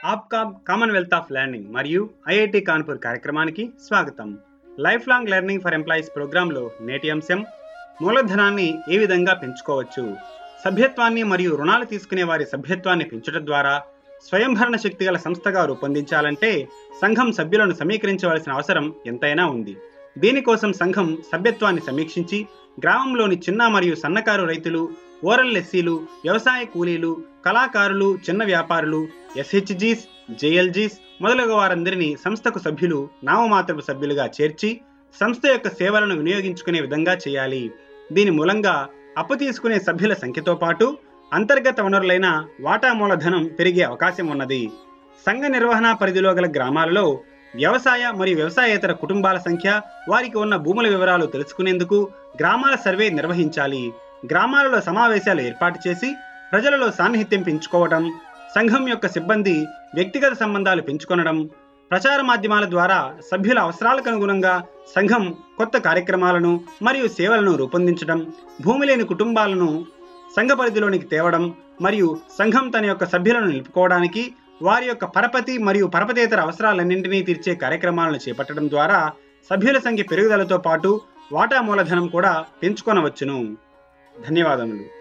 ఆప్కా commonwealth of learning మరియు IIT Kanpur కార్యక్రమానికి స్వాగతం life long learning for employees ప్రోగ్రాంలో నేటి అంశం మూలధనాన్ని ఏ విధంగా పెంచుకోవచ్చు సభ్యత్వాన్ని మరియు రుణాలు తీసుకునే వారి సభ్యత్వాన్ని పెంచడం ద్వారా స్వయంభరణ శక్తి గల సంస్థగా రూపొందించాలంటే సంఘం సభ్యులను సమీకరించవలసిన అవసరం ఎంతైనా ఉంది దీనికోసం సంఘం సభ్యత్వాన్ని సమీక్షించి గ్రామంలోని చిన్న మరియు సన్నకారు రైతులు ఓరల్ ఎస్సీలు వ్యవసాయ కూలీలు కళాకారులు చిన్న వ్యాపారులు ఎస్హెచ్జీస్ జేఎల్జీస్ మొదలగు వారందరినీ సంస్థకు సభ్యులు నామమాత్రపు సభ్యులుగా చేర్చి సంస్థ యొక్క సేవలను వినియోగించుకునే విధంగా చేయాలి దీని మూలంగా అప్పు తీసుకునే సభ్యుల సంఖ్యతో పాటు అంతర్గత వనరులైన వాటా మూలధనం పెరిగే అవకాశం ఉన్నది సంఘ నిర్వహణ పరిధిలో గల గ్రామాలలో వ్యవసాయ మరియు వ్యవసాయేతర కుటుంబాల సంఖ్య వారికి ఉన్న భూముల వివరాలు తెలుసుకునేందుకు గ్రామాల సర్వే నిర్వహించాలి గ్రామాలలో సమావేశాలు ఏర్పాటు చేసి ప్రజలలో సాన్నిహిత్యం పెంచుకోవడం సంఘం యొక్క సిబ్బంది వ్యక్తిగత సంబంధాలు పెంచుకొనడం ప్రచార మాధ్యమాల ద్వారా సభ్యుల అవసరాలకు అనుగుణంగా సంఘం కొత్త కార్యక్రమాలను మరియు సేవలను రూపొందించడం భూమి లేని కుటుంబాలను సంఘ పరిధిలోనికి తేవడం మరియు సంఘం తన యొక్క సభ్యులను నిలుపుకోవడానికి వారి యొక్క పరపతి మరియు పరపతేతర అవసరాలన్నింటినీ తీర్చే కార్యక్రమాలను చేపట్టడం ద్వారా సభ్యుల సంఖ్య పెరుగుదలతో పాటు వాటా మూలధనం కూడా పెంచుకొనవచ్చును ధన్యవాదములు